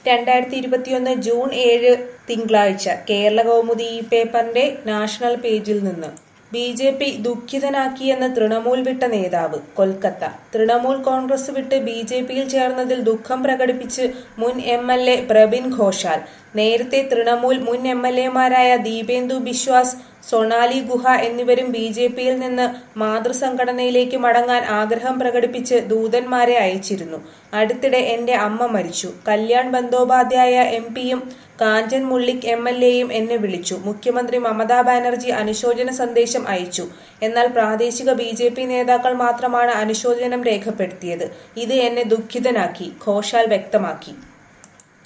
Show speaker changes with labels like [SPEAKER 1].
[SPEAKER 1] രണ്ടായിരത്തി ഇരുപത്തിയൊന്ന് ജൂൺ ഏഴ് തിങ്കളാഴ്ച കേരള കൗമുദി ഈ പേപ്പറിന്റെ നാഷണൽ പേജിൽ നിന്ന് ബി ജെ പി ദുഃഖിതനാക്കിയെന്ന് തൃണമൂൽ വിട്ട നേതാവ് കൊൽക്കത്ത തൃണമൂൽ കോൺഗ്രസ് വിട്ട് ബി ജെ പിയിൽ ചേർന്നതിൽ ദുഃഖം പ്രകടിപ്പിച്ച് മുൻ M L A Prabin Ghoshal നേരത്തെ തൃണമൂൽ മുൻ എം എൽ എമാരായ ദീപേന്ദു ബിശ്വാസ് സൊണാലി ഗുഹ എന്നിവരും ബി ജെ പിയിൽ നിന്ന് മാതൃസംഘടനയിലേക്ക് മടങ്ങാൻ ആഗ്രഹം പ്രകടിപ്പിച്ച് ദൂതന്മാരെ അയച്ചിരുന്നു അടുത്തിടെ എന്റെ അമ്മ മരിച്ചു കല്യാൺ ബന്ദോപാധ്യായ എം പിയും കാഞ്ചൻ മുള്ളിക് എം എൽ എയും എന്നെ വിളിച്ചു മുഖ്യമന്ത്രി മമതാ ബാനർജി അനുശോചന സന്ദേശം അയച്ചു എന്നാൽ പ്രാദേശിക ബി ജെ പി നേതാക്കൾ മാത്രമാണ് അനുശോചനം രേഖപ്പെടുത്തിയത് ഇത് എന്നെ ദുഃഖിതനാക്കി ഘോഷാൽ വ്യക്തമാക്കി